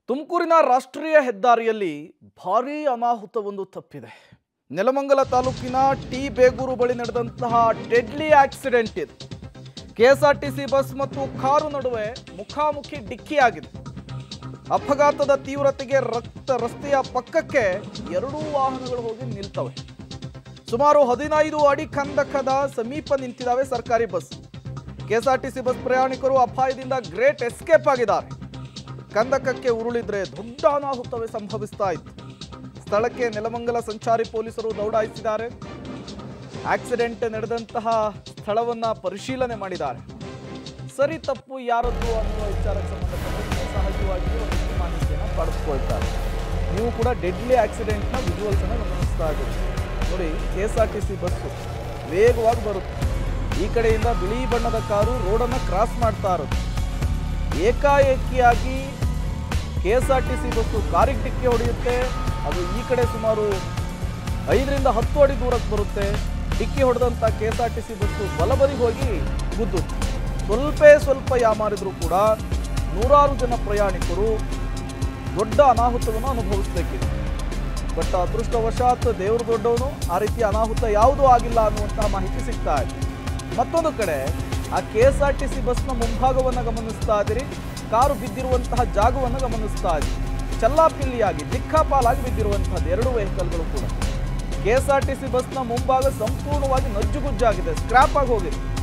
ತುಮಕೂರಿನ ರಾಷ್ಟ್ರೀಯ ಹೆದ್ದಾರಿಯಲ್ಲಿ ಭಾರೀ ಅನಾಹುತವೊಂದು ತಪ್ಪಿದೆ ನೆಲಮಂಗಲ ತಾಲೂಕಿನ ಟಿ ಬೇಗೂರು ಬಳಿ ನಡೆದಂತಹ ಡೆಡ್ಲಿ ಆಕ್ಸಿಡೆಂಟ್ ಇದು ಕೆಎಸ್ಆರ್ಟಿಸಿ ಬಸ್ ಮತ್ತು ಕಾರು ನಡುವೆ ಮುಖಾಮುಖಿ ಡಿಕ್ಕಿಯಾಗಿದೆ ಅಪಘಾತದ ತೀವ್ರತೆಗೆ ರಕ್ತ ರಸ್ತೆಯ ಪಕ್ಕಕ್ಕೆ ಎರಡೂ ವಾಹನಗಳು ಹೋಗಿ ನಿಲ್ತವೆ ಸುಮಾರು ಹದಿನೈದು ಅಡಿ ಕಂದಕದ ಸಮೀಪ ನಿಂತಿದ್ದಾವೆ ಸರ್ಕಾರಿ ಬಸ್ ಕೆಎಸ್ಆರ್ಟಿಸಿ ಬಸ್ ಪ್ರಯಾಣಿಕರು ಅಪಾಯದಿಂದ ಗ್ರೇಟ್ ಎಸ್ಕೇಪ್ ಆಗಿದ್ದಾರೆ ಕಂದಕಕ್ಕೆ ಉರುಳಿದ್ರೆ ದೊಡ್ಡ ಅನಾಹುತವೇ ಸಂಭವಿಸ್ತಾ ಇತ್ತು ಸ್ಥಳಕ್ಕೆ ನೆಲಮಂಗಲ ಸಂಚಾರಿ ಪೊಲೀಸರು ದೌಡಾಯಿಸಿದ್ದಾರೆ ಆಕ್ಸಿಡೆಂಟ್ ನಡೆದಂತಹ ಸ್ಥಳವನ್ನ ಪರಿಶೀಲನೆ ಮಾಡಿದ್ದಾರೆ ಸರಿ ತಪ್ಪು ಯಾರದ್ದು ಅನ್ನುವ ವಿಚಾರಕ್ಕೆ ಸಂಬಂಧಪಟ್ಟಂತೆ ಸಹಜವಾಗಿ ಒಂದಿಷ್ಟು ಮಾಹಿತಿಯನ್ನು ಪಡೆದುಕೊಳ್ತಾರೆ ನೀವು ಕೂಡ ಡೆಡ್ಲಿ ಆಕ್ಸಿಡೆಂಟ್ನ ವಿಜುವಲ್ಸ್ ಅನ್ನು ಗಮನಿಸ್ತಾ ಇದ್ದೀರಿ ನೋಡಿ K S R T C bus ವೇಗವಾಗಿ ಬರುತ್ತೆ ಈ ಕಡೆಯಿಂದ ಬಿಳಿ ಬಣ್ಣದ ಕಾರು ರೋಡನ್ನು ಕ್ರಾಸ್ ಮಾಡ್ತಾ ಇರೋದು ಏಕಾಏಕಿಯಾಗಿ K S R T C bus ಕಾರಿಗೆ ಡಿಕ್ಕಿ ಹೊಡೆಯುತ್ತೆ ಅದು ಈ ಕಡೆ ಸುಮಾರು ಐದರಿಂದ ಹತ್ತು ಅಡಿ ದೂರಕ್ಕೆ ಬರುತ್ತೆ ಡಿಕ್ಕಿ ಹೊಡೆದಂಥ K S R T C bus ಬಲಬದಿಗೆ ಹೋಗಿ ಗುದ್ದು ಸ್ವಲ್ಪ ಸ್ವಲ್ಪ ಯಾಮಾರಿದ್ರು ಕೂಡ ನೂರಾರು ಜನ ಪ್ರಯಾಣಿಕರು ದೊಡ್ಡ ಅನಾಹುತವನ್ನು ಅನುಭವಿಸಬೇಕಿದೆ ಬಟ್ ಅದೃಷ್ಟವಶಾತ್ ದೇವರು ದೊಡ್ಡವನು ಆ ರೀತಿ ಅನಾಹುತ ಯಾವುದೂ ಆಗಿಲ್ಲ ಅನ್ನುವಂತಹ ಮಾಹಿತಿ ಸಿಗ್ತಾ ಇದೆ ಮತ್ತೊಂದು ಕಡೆ ಆ K S R T C ಬಸ್ನ ಮುಂಭಾಗವನ್ನು ಗಮನಿಸ್ತಾ ಇದ್ದೀರಿ ಕಾರು ಬಿದ್ದಿರುವಂತಹ ಜಾಗವನ್ನು ಗಮನಿಸ್ತಾ ಇದ್ದೀರಿ ಚಲ್ಲಾಪಿಲ್ಲಿಯಾಗಿ ದಿಕ್ಕಾಪಾಲಾಗಿ ಬಿದ್ದಿರುವಂತಹದ್ದು ಎರಡು ವೆಹಿಕಲ್ಗಳು ಕೂಡ K S R T C ಬಸ್ನ ಮುಂಭಾಗ ಸಂಪೂರ್ಣವಾಗಿ ನಜ್ಜುಗುಜ್ಜಾಗಿದೆ ಸ್ಕ್ರಾಪ್ ಆಗಿ ಹೋಗಿದೆ